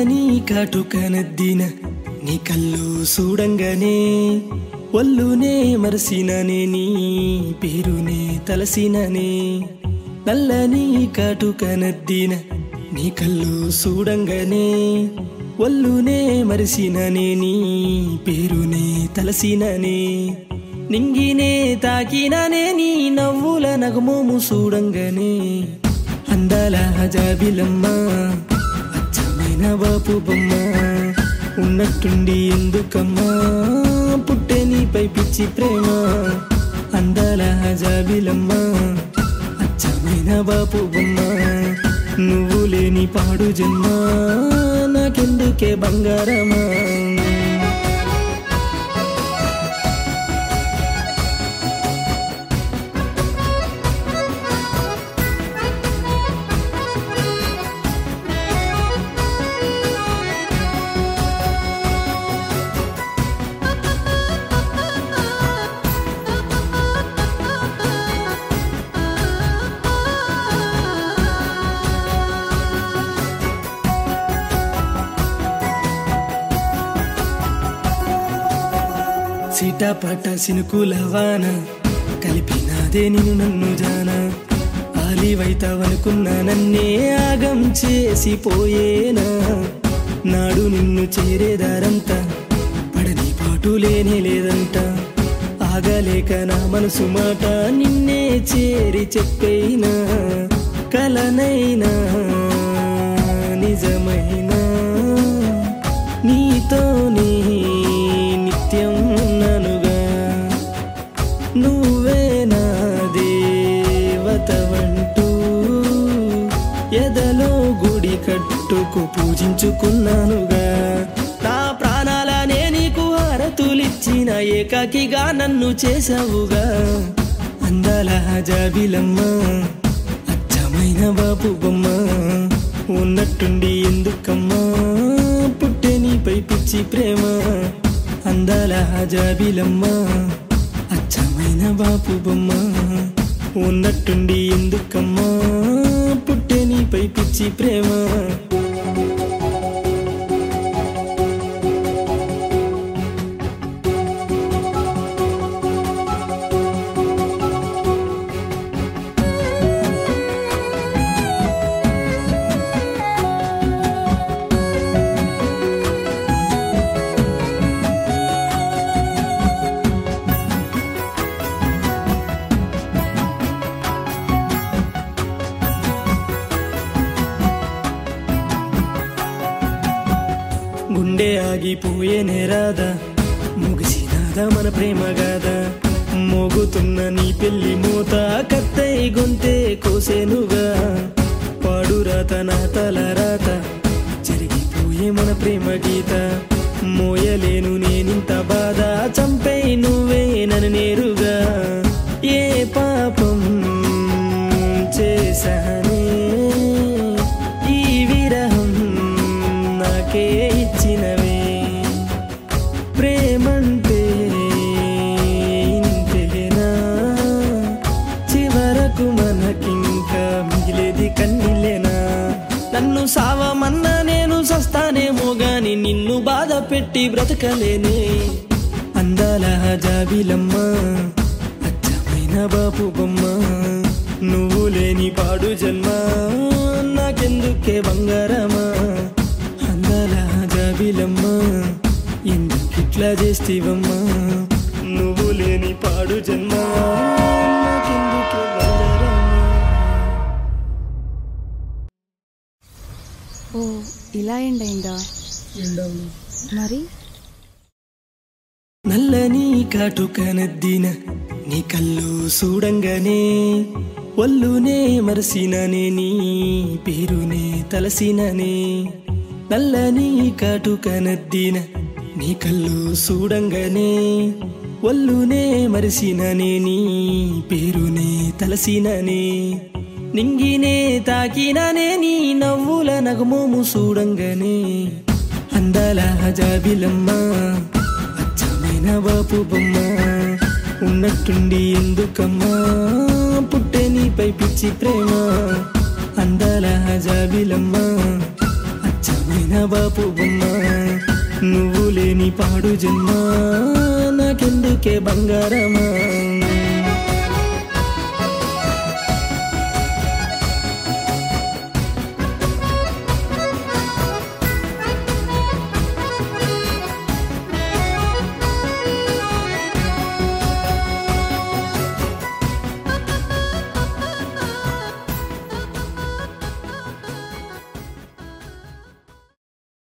నల్లని కాటుక నద్దిన నీ కళ్ళు చూడంగానే ఒళ్ళునే మరసిననే నీ పేరునే తలసిననే నల్లని కాటుక నద్దిన నీ కళ్ళు చూడంగానే ఒళ్ళునే మరిసిననే నీ పేరునే తలసిననే నింగినే తాకిననే నీ నవ్వుల నగమోము చూడంగానే అందాల జాబిలమ్మ అచ్చమైన బాపు బొమ్మ ఉన్నట్టుండి ఎందుకమ్మా పుట్టే నీపై పిచ్చి ప్రేమ అందాల జాబిలమ్మ అచ్చమైన బాపు బొమ్మ నువ్వు లేని పాడు జన్మ నాకెందుకే బంగారమా సిటాపాట సినుకుల వాన కలిపినాదే నిన్ను నన్ను జాన ఆలివైతావనుకున్న నన్నే ఆగం చేసి పోయేనా నాడు నిన్ను చేరేదారంతా పడని పాటు లేనే లేదంట ఆగలేక నా మనసు మాట నిన్నే చేరి చెప్పేనా కలనైనా నిజమైనా నీతోనే నిత్యం ననుగా నువ్వే నా దేవతవంటూ ఎదలో గుడి కట్టుకు పూజించుకున్నానుగా నా ప్రాణాలనే నీకు హారతులిచ్చిన ఏకాకిగా నన్ను చేసావుగా అందాల జాబిలమ్మ అచ్చమైన బాపు బొమ్మ ఉన్నట్టుండి ఎందుకమ్మా పుట్టే నీపై పిచ్చి ప్రేమ అందాల జాబిలమ్మ అచ్చమైన బాపు బొమ్మ ఉన్నట్టుండి ఎందుకమ్మా పుట్టే నీపై పిచ్చి ప్రేమ గుండె ఆగిపోయేనే రాదా ముగిసినాదా మన ప్రేమ గాదా మోగుతున్న నీ పెళ్లి మూత కత్తై గొంతే కోసేనుగా పాడు రాత నా తల రాత జరిగిపోయే మన ప్రేమ గీత మోయలేను నేనింత బాధ చంపై నువ్వే నన్ను నేరుగా ఏ పాపం చేశానే ఈ విరహం నాకే ఇచ్చినవే ప్రేమంటే ఇంతేనా చివరకు మనకింకా మిగిలేది కన్నీళ్ళేనా నన్ను సావమన్నా నేను సస్తానేమో గాని నిన్ను బాధ పెట్టి బ్రతకలేనే అందాల జాబిలమ్మ అచ్చమైన బాపు బొమ్మ నువ్వు లేని పాడు జన్మ నాకెందుకే బంగారమా అందాల జాబిలమ్మ ఎందుకిట్లా చేస్తీవమ్మా నువ్వు లేని పాడు జన్మ నాకెందుకే బంగారమా ఓ ఇలా ఎండ్ అయిందా మరి నల్లని కాటుక నద్దిన నీ కళ్ళు చూడంగానే ఒళ్ళునే మరసిననే నీ పేరునే తలసిననే నల్లని కాటుక నద్దిన నీ కళ్ళు చూడంగానే ఒళ్ళునే మరిసిననే నీ పేరునే తలసిననే నింగినే తాకిననే నీ నవ్వుల నగమోము చూడంగానే అందాల జాబిలమ్మ అచ్చమైన బాపు బొమ్మ ఉన్నట్టుండి ఎందుకమ్మా పుట్టే నీపై పిచ్చి ప్రేమ అందాల జాబిలమ్మ అచ్చమైన బాపు బొమ్మ నువ్వు లేని పాడు జన్మ నాకెందుకే బంగారమా